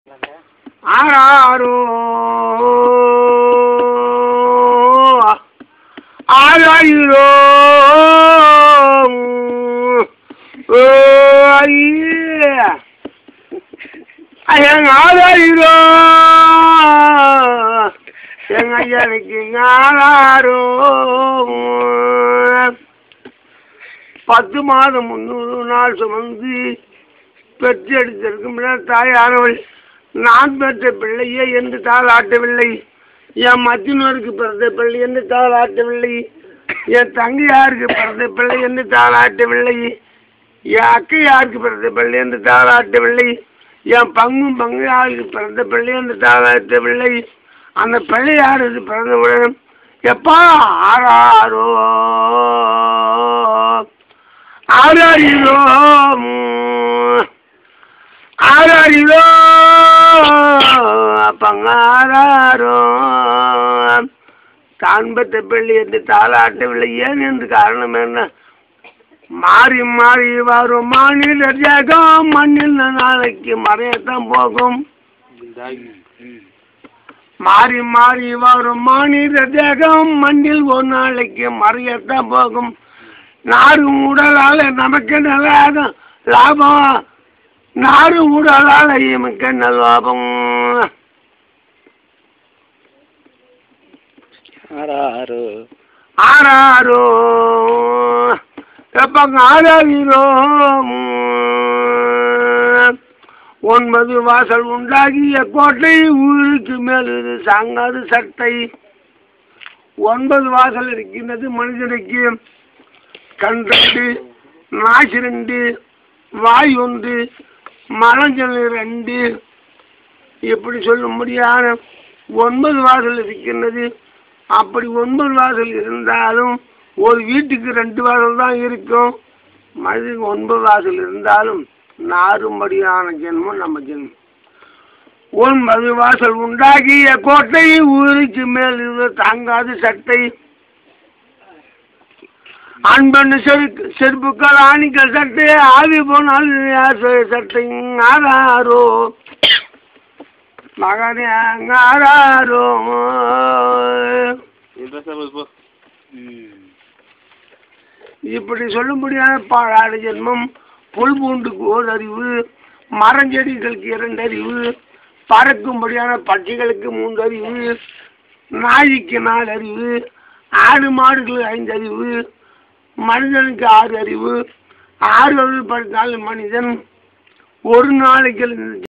ஆராரோ ஆராயிரோ ஓ ஐயே எங்க ஆராயிரோ எங்க ஐயனுக்கு ஆராரோ பத்து மாதம் முந்நூறு நாள் சுமந்து பெற்றெடுத்திருக்கும் தாயானவள் நான் பெற்ற பிள்ளையே என்று தாளாட்டவில்லை என் மத்தினோருக்கு பிறந்த பிள்ளை என்று தாளாட்டவில்லை என் தங்கையாருக்கு பிறந்த பிள்ளை என்று தாளாட்டவில்லை என் அக்கையாருக்கு பிறந்த பிள்ளை என்று தாளாட்டவில்லை என் பங்கும் பங்கையாருக்கு பிறந்த பிள்ளை என்று தாளாட்டவில்லை அந்த பிள்ளையாருக்கு பிறந்தவுடன் எப்பா ஆறாரோ ஆறாரிரோ ஆறாரிரோ பங்காரோ காண்பத்த பிள்ளை என்று தாளாட்டவில்லை ஏன் என்று காரணம் என்ன மாறி மாறி வரும் மாநில ஜகம் மண்ணில் நாளைக்கு மறையத்தான் போகும் மாறி மாறி வரும் மாநில தேகம் மண்ணில் ஒரு நாளைக்கு மறையத்தான் போகும் நாடு உடலால் நமக்கு நல்ல லாபம் நாடு உடலால் எமக்கு என்ன லாபம் ஆறாறு ஆறாரோ எப்பங்க ஆறாயிரோ ஒன்பது வாசல் உண்டாகிய கோட்டை ஊருக்கு மேல் இது சாங்காது சட்டை ஒன்பது வாசல் இருக்கின்றது மனிதனுக்கு கண் ரெண்டு நாசி ரெண்டு வாய் ஒன்று மனஞ்சல் ரெண்டு இப்படி சொல்ல முடியாத ஒன்பது வாசல் இருக்கின்றது அப்படி ஒன்பது வாசல் இருந்தாலும் ஒரு வீட்டுக்கு ரெண்டு வாசல் தான் இருக்கும் மனிதனுக்கு ஒன்பது வாசல் இருந்தாலும் நாறும்படியான ஜென்மம் நம்ம ஜென்மம் ஒன்பது வாசல் உண்டாகிய கோட்டை ஊருக்கு மேல் இது தாங்காது சட்டை அன்பன்னு செருக்கு செருப்புக்கள் ஆணிக்கள் சட்டை ஆவி போனால் யார் செ- சட்டை ஆறாரோ மகனே ஆறாரோ இப்படி சொல்ல முடியாத பாழாடு ஜென்மம் புல் பூண்டுக்கு ஓர் அறிவு மரஞ்செடிகளுக்கு இரண்டு அறிவு பறக்கும்படியான பட்சிகளுக்கு மூன்று அறிவு நாய்க்கு நாலு அறிவு ஆடு மாடுகளுக்கு ஐந்து அறிவு மனிதனுக்கு ஆறு அறிவு ஆறு அறிவு படுத்தாலும் மனிதன் ஒரு நாளைக்கு